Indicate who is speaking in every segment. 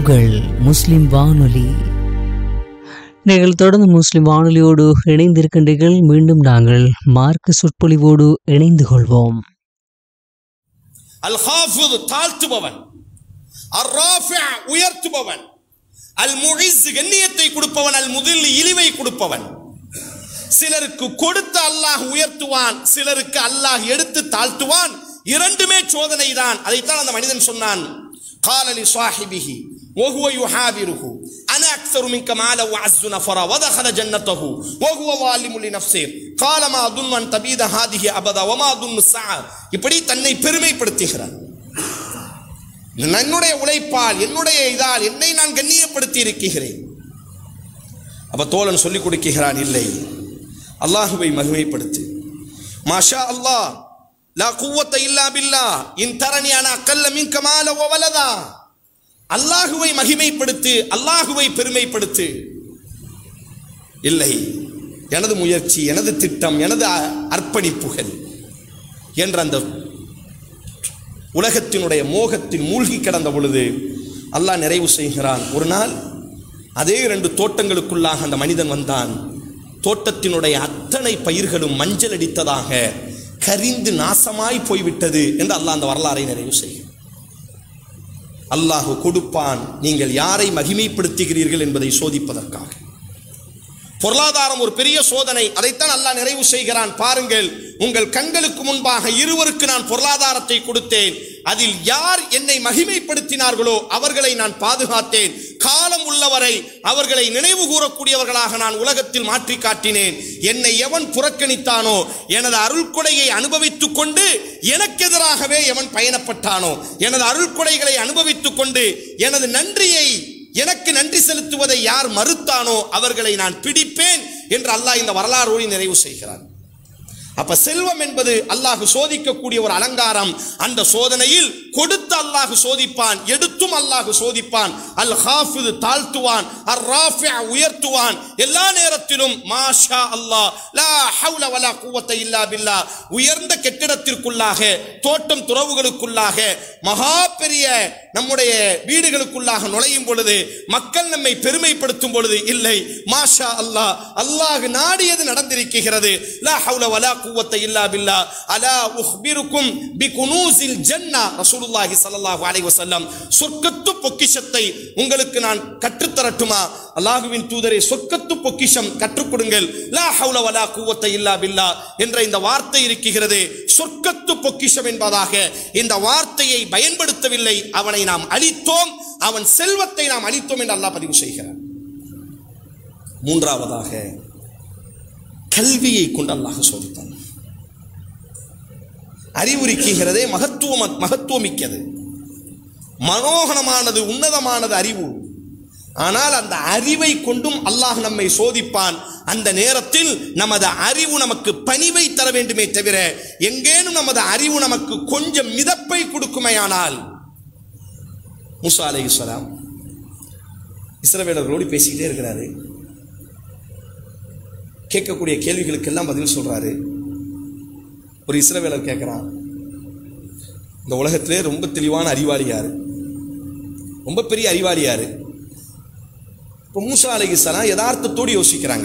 Speaker 1: உங்கள் முஸ்லிம் வானொலி நீங்கள் தொடர்ந்து முஸ்லிம் வானொலியோடு இணைந்திருக்கின்றீர்கள் மீண்டும் நாங்கள் மார்க்க சொற்பொழிவோடு இணைந்து கொள்வோம்
Speaker 2: அல் ஹாஃபிது தாழ்த்துபவன் அர் ராஃபிஅ உயர்த்துபவன் அல் முஇஸ் கண்ணியத்தை கொடுப்பவன் அல் முதில் இழிவை கொடுப்பவன் சிலருக்கு கொடுத்து அல்லாஹ் உயர்த்துவான் சிலருக்கு அல்லாஹ் எடுத்து தாழ்த்துவான் இரண்டுமே சோதனை தான் அதைத்தான் அந்த மனிதன் சொன்னான் காலலி சாஹிபிஹி وهو يحاوره انا اكثر منك مالا واعز نفرا ودخل جنته وهو ظالم لنفسه قال ما اظن ان تبيد هذه ابدا وما اظن الساعه இப்படி தன்னை பெருமைப்படுத்துகிறார் என்னுடைய உழைப்பால் என்னுடைய இதால் என்னை நான் கண்ணியப்படுத்தி இருக்கிறேன் அப்ப தோழன் சொல்லிக் கொடுக்கிறான் இல்லை அல்லாஹுவை மகிமைப்படுத்து மாஷா அல்லாஹ் லா குவத்த இல்லா பில்லா இன் தரணி அன அக்கல்ல மின் கமால வலதா அல்லாஹுவை மகிமைப்படுத்து அல்லாஹுவை பெருமைப்படுத்து இல்லை எனது முயற்சி எனது திட்டம் எனது அ- அர்ப்பணிப்புகள் என்ற அந்த உலகத்தினுடைய மோகத்தில் மூழ்கி கிடந்த பொழுது அல்லாஹ் நிறைவு செய்கிறான் ஒரு நாள் அதே இரண்டு தோட்டங்களுக்குள்ளாக அந்த மனிதன் வந்தான் தோட்டத்தினுடைய அத்தனை பயிர்களும் மஞ்சள் அடித்ததாக கரிந்து நாசமாய் போய்விட்டது என்று அல்லாஹ் அந்த வரலாறை நிறைவு செய்கிறான் அல்லாஹ் கொடுப்பான் நீங்கள் யாரை மகிமைப்படுத்துகிறீர்கள் என்பதை சோதிப்பதற்காக பொருளாதாரம் ஒரு பெரிய சோதனை அதைத்தான் அல்லாஹ் நிறைவு செய்கிறான் பாருங்கள் உங்கள் கண்களுக்கு முன்பாக இருவருக்கு நான் பொருளாதாரத்தை கொடுத்தேன் அதில் யார் என்னை மகிமைப்படுத்தினார்களோ அவர்களை நான் பாதுகாத்தேன் காலம் உள்ளவரை அவர்களை நினைவு கூறக்கூடியவர்களாக நான் உலகத்தில் மாற்றி காட்டினேன் என்னை எவன் புறக்கணித்தானோ எனது அருள்கொடையை அனுபவித்துக் கொண்டு எனக்கு எதிராகவே எவன் பயணப்பட்டானோ எனது அருள்கொடைகளை அனுபவித்துக் கொண்டு எனது நன்றியை எனக்கு நன்றி செலுத்துவதை யார் மறுத்தானோ அவர்களை நான் பிடிப்பேன் என்று அல்லாஹ் இந்த வரலாறோடு நிறைவு செய்கிறார் அப்ப செல்வம் என்பது அல்லாஹ் சோதிக்கக்கூடிய ஒரு அலங்காரம் அந்த சோதனையில் கொடுத்து அல்லாஹ் சோதிப்பான் எடுத்தும் அல்லாஹ் சோதிப்பான் அல் ஹாஃபிது தாழ்த்துவான் அர் ராஃபிஅ உயர்த்துவான் எல்லா நேரத்திலும் மாஷா அல்லாஹ் லா ஹவுல வலா குவத்த இல்லா பில்லா உயர்ந்த கெட்டிடத்திற்குள்ளாக தோட்டம் துறவுகளுக்குள்ளாக மகா பெரிய நம்முடைய வீடுகளுக்குள்ளாக நுழையும் பொழுது மக்கள் நம்மை பெருமைப்படுத்தும் பொழுது இல்லை மாஷா அல்லாஹ் அல்லாஹ் நாடியது நடந்திருக்கிறது லா ஹவுல வலா குவத்த இல்லா பில்லா அலா உஹ்பிருக்கும் பி குனூசில் ஜன்னா ரசூலுல்லாஹி ஸல்லல்லாஹு அலைஹி வஸல்லம் சொர்க்கத்து பொக்கிஷத்தை உங்களுக்கு நான் கற்றுத்தரட்டுமா அல்லாஹுவின் தூதரை சொர்க்கத்து பொக்கிஷம் கற்றுக் கொடுங்கள் லா ஹவுல வலா குவத்த இல்லா பில்லா என்ற இந்த வார்த்தை இருக்கிறது சொர்க்கத்து பொக்கிஷம் என்பதாக இந்த வார்த்தையை பயன்படுத்தவில்லை அவனை நாம் அழித்தோம் அவன் செல்வத்தை நாம் அழித்தோம் என்று அல்லாஹ் பதிவு செய்கிறார் மூன்றாவதாக கல்வியை கொண்டு அல்லாஹ் சோதித்தான் அறிவுரிக்குகிறதே மகத்துவம் மகத்துவமிக்கது மனோகரமானது உன்னதமானது அறிவு ஆனால் அந்த அறிவை கொண்டும் அல்லாஹ் நம்மை சோதிப்பான் அந்த நேரத்தில் நமது அறிவு நமக்கு பணிவை தர வேண்டுமே தவிர எங்கேனும் நமது அறிவு நமக்கு கொஞ்சம் மிதப்பை கொடுக்குமையானால் முசா அலை இஸ்லாம் இஸ்ரவேலர்களோடு பேசிக்கிட்டே இருக்கிறாரு கேட்கக்கூடிய கேள்விகளுக்கெல்லாம் பதில் சொல்றாரு ஒரு இஸ்ரவேலர் கேட்குறான் இந்த உலகத்திலே ரொம்ப தெளிவான அறிவாளி யாரு ரொம்ப பெரிய அறிவாளி யாரு இப்போ மூசா அலைகிஸ்லாம் யதார்த்தத்தோடு யோசிக்கிறாங்க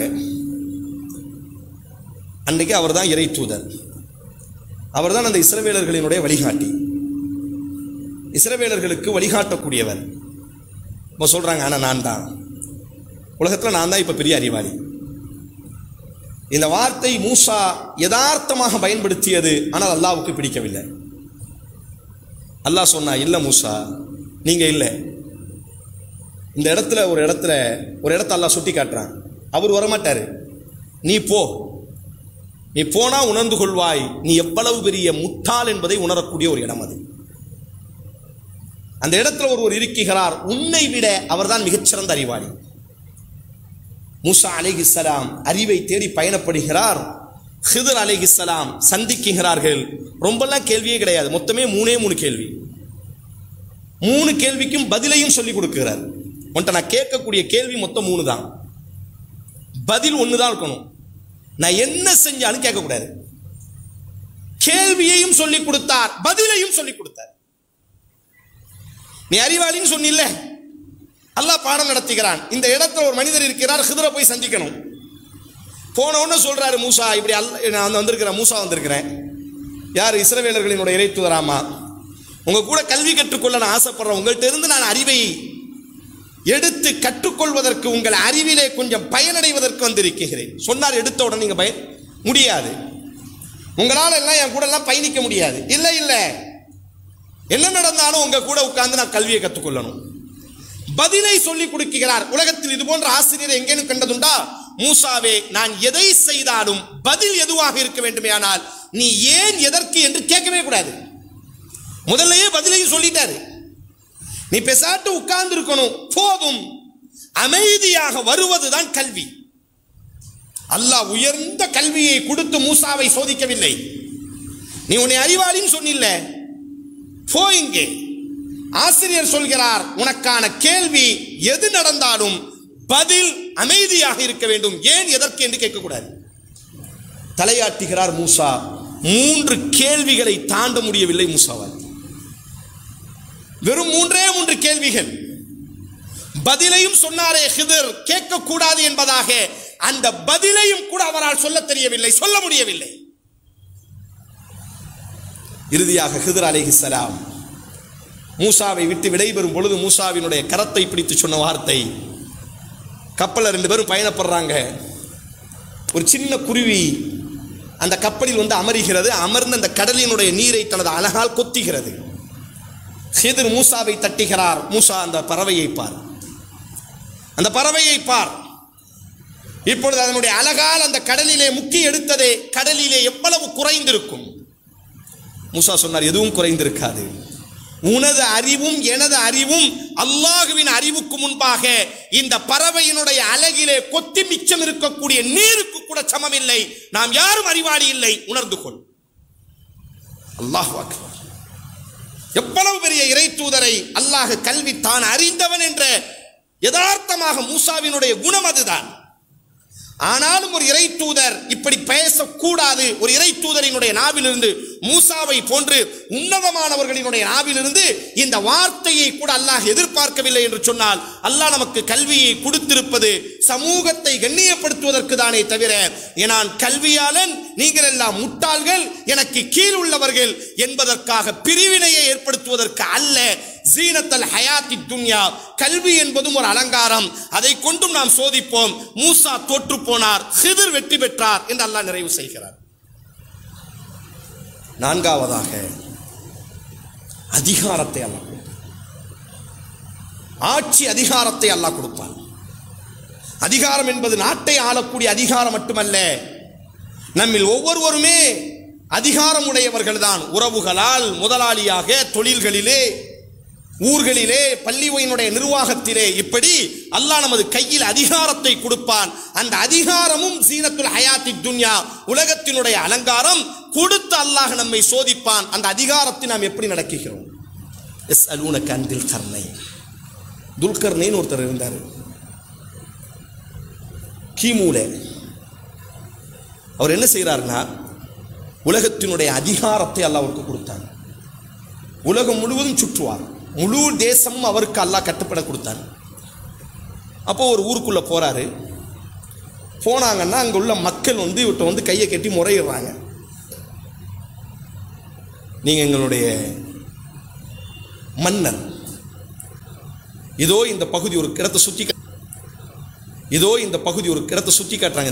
Speaker 2: அன்றைக்கு அவர் தான் இறை தூதர் அவர் தான் அந்த இஸ்ரவேலர்களினுடைய வழிகாட்டி இஸ்ரவேலர்களுக்கு வழிகாட்டக்கூடியவர் இப்போ சொல்கிறாங்க ஆனால் நான் தான் உலகத்தில் நான் தான் இப்போ பெரிய அறிவாளி இந்த வார்த்தை மூசா யதார்த்தமாக பயன்படுத்தியது ஆனால் அல்லாவுக்கு பிடிக்கவில்லை அல்லாஹ் சொன்னா இல்லை மூசா நீங்க இல்லை இந்த இடத்துல ஒரு இடத்துல ஒரு இடத்த அல்லாஹ் சுட்டி காட்டுறான் அவர் வரமாட்டாரு நீ போ நீ போனா உணர்ந்து கொள்வாய் நீ எவ்வளவு பெரிய முட்டாள் என்பதை உணரக்கூடிய ஒரு இடம் அது அந்த இடத்துல ஒருவர் இருக்கிறார் உன்னை விட அவர்தான் மிகச்சிறந்த அறிவாளி மூசா அலைஹிஸ்ஸலாம் அறிவை தேடி பயணப்படுகிறார் ஹிதர் அலைஹிஸ்ஸலாம் சந்திக்கிறார்கள் ரொம்பலாம் கேள்வியே கிடையாது மொத்தமே மூணே மூணு கேள்வி மூணு கேள்விக்கும் பதிலையும் சொல்லி கொடுக்கிறார் உன்ட்ட நான் கேட்கக்கூடிய கேள்வி மொத்தம் மூணு தான் பதில் ஒன்று தான் இருக்கணும் நான் என்ன செஞ்சாலும் கேட்கக்கூடாது கேள்வியையும் சொல்லி கொடுத்தார் பதிலையும் சொல்லி கொடுத்தார் நீ அறிவாளின்னு சொன்னில்ல அல்லாஹ் பாடம் நடத்துகிறான் இந்த இடத்துல ஒரு மனிதர் இருக்கிறார் ஹிதரை போய் சந்திக்கணும் போன உடனே சொல்றாரு மூசா இப்படி அல்ல நான் வந்திருக்கிறேன் மூசா வந்திருக்கிறேன் யார் இஸ்ரவேலர்களினுடைய இறைத்துவராமா உங்க கூட கல்வி கற்றுக்கொள்ள நான் ஆசைப்படுறேன் உங்கள்கிட்ட இருந்து நான் அறிவை எடுத்து கற்றுக்கொள்வதற்கு உங்கள் அறிவிலே கொஞ்சம் பயனடைவதற்கு வந்திருக்கிறேன் சொன்னார் எடுத்த உடனே நீங்க பயன் முடியாது உங்களால் எல்லாம் என் கூட எல்லாம் பயணிக்க முடியாது இல்லை இல்லை என்ன நடந்தாலும் உங்க கூட உட்கார்ந்து நான் கல்வியை கற்றுக்கொள்ளணும் பதிலை சொல்லி கொடுக்கிறார் உலகத்தில் இது போன்ற ஆசிரியரை எங்கேனும் கண்டதுண்டா மூசாவே நான் எதை செய்தாலும் பதில் எதுவாக இருக்க வேண்டுமேயானால் நீ ஏன் எதற்கு என்று கேட்கவே கூடாது முதல்லயே பதிலையும் சொல்லிட்டாரு நீ பெசாட்டு உட்கார்ந்து இருக்கணும் போதும் அமைதியாக வருவதுதான் கல்வி அல்லாஹ் உயர்ந்த கல்வியை கொடுத்து மூசாவை சோதிக்கவில்லை நீ உன்னை அறிவாளின்னு சொன்னில்ல போ இங்கே ஆசிரியர் சொல்கிறார் உனக்கான கேள்வி எது நடந்தாலும் பதில் அமைதியாக இருக்க வேண்டும் ஏன் எதற்கு என்று கேட்கக்கூடாது தலையாட்டுகிறார் மூசா மூன்று கேள்விகளை தாண்ட முடியவில்லை மூசாவால் வெறும் மூன்றே மூன்று கேள்விகள் பதிலையும் சொன்னாரே ஹிதர் கேட்கக்கூடாது என்பதாக அந்த பதிலையும் கூட அவரால் சொல்ல தெரியவில்லை சொல்ல முடியவில்லை இறுதியாக ஹிதர் அலைஹிஸ்ஸலாம் மூசாவை விட்டு விடைபெறும் பொழுது மூசாவினுடைய கரத்தை பிடித்து சொன்ன வார்த்தை கப்பலில் ரெண்டு பேரும் பயணப்படுறாங்க ஒரு சின்ன குருவி அந்த கப்பலில் வந்து அமருகிறது அமர்ந்து அந்த கடலினுடைய நீரை தனது அழகால் கொத்துகிறது ஹிதர் மூசாவை தட்டுகிறார் மூசா அந்த பறவையை பார் அந்த பறவையை பார் இப்பொழுது அதனுடைய அழகால் அந்த கடலிலே முக்கி எடுத்ததே கடலிலே எவ்வளவு குறைந்திருக்கும் மூசா சொன்னார் எதுவும் குறைந்திருக்காது உனது அறிவும் எனது அறிவும் அல்லாஹுவின் அறிவுக்கு முன்பாக இந்த பறவையினுடைய அழகிலே கொத்தி மிச்சம் இருக்கக்கூடிய நீருக்கு கூட சமமில்லை நாம் யாரும் அறிவாளி இல்லை உணர்ந்து கொள் அல்லாஹ் அக்பர் எவ்வளவு பெரிய இறை தூதரை அல்லாஹ் கல்வி தான் அறிந்தவன் என்ற யதார்த்தமாக மூசாவினுடைய குணம் அதுதான் ஆனாலும் ஒரு இறை தூதர் இப்படி பேசக்கூடாது ஒரு இறை தூதரினுடைய நாவிலிருந்து மூசாவை போன்று உன்னதமானவர்களினுடைய நாவிலிருந்து இந்த வார்த்தையை கூட அல்லாஹ் எதிர்பார்க்கவில்லை என்று சொன்னால் அல்லாஹ் நமக்கு கல்வியை கொடுத்திருப்பது சமூகத்தை கண்ணியப்படுத்துவதற்கு தானே தவிர நான் கல்வியாளன் நீங்கள் எல்லாம் முட்டாள்கள் எனக்கு கீழ் உள்ளவர்கள் என்பதற்காக பிரிவினையை ஏற்படுத்துவதற்கு அல்ல ஜீனத்தல் ஹயாத்தி துன்யா கல்வி என்பதும் ஒரு அலங்காரம் அதை கொண்டும் நாம் சோதிப்போம் மூசா தோற்று போனார் சிதிர் வெற்றி பெற்றார் என்று அல்லாஹ் நிறைவு செய்கிறார் நான்காவதாக அதிகாரத்தை அல்லாஹ் கொடுப்பான் ஆட்சி அதிகாரத்தை அல்லாஹ் கொடுப்பான் அதிகாரம் என்பது நாட்டை ஆளக்கூடிய அதிகாரம் மட்டுமல்ல நம்மில் ஒவ்வொருவருமே அதிகாரம் உடையவர்கள் தான் உறவுகளால் முதலாளியாக தொழில்களிலே ஊர்களிலே பள்ளிவையினுடைய நிர்வாகத்திலே இப்படி அல்லாஹ் நமது கையில் அதிகாரத்தை கொடுப்பான் அந்த அதிகாரமும் சீனத்துல் ஹயாத்தி துன்யா உலகத்தினுடைய அலங்காரம் கொடுத்து அல்லாஹ் நம்மை சோதிப்பான் அந்த அதிகாரத்தை நாம் எப்படி நடக்குகிறோம் எஸ் அலூன கந்தில் கர்ணை துல்கர்ணைன்னு ஒருத்தர் இருந்தார் கிமுல அவர் என்ன செய்கிறாருன்னா உலகத்தினுடைய அதிகாரத்தை அல்லாஹ் அவருக்கு கொடுத்தார் உலகம் முழுவதும் சுற்றுவார் முழு தேசமும் அவருக்கு அல்லாஹ் கட்டுப்பட கொடுத்தார் அப்போ ஒரு ஊருக்குள்ளே போகிறாரு போனாங்கன்னா அங்கே உள்ள மக்கள் வந்து இவர்கிட்ட வந்து கையை கட்டி முறையிடுறாங்க நீங்கள் எங்களுடைய மன்னர் இதோ இந்த பகுதி ஒரு இடத்தை சுற்றி இதோ இந்த பகுதி ஒரு இடத்தை சுற்றி காட்டுறாங்க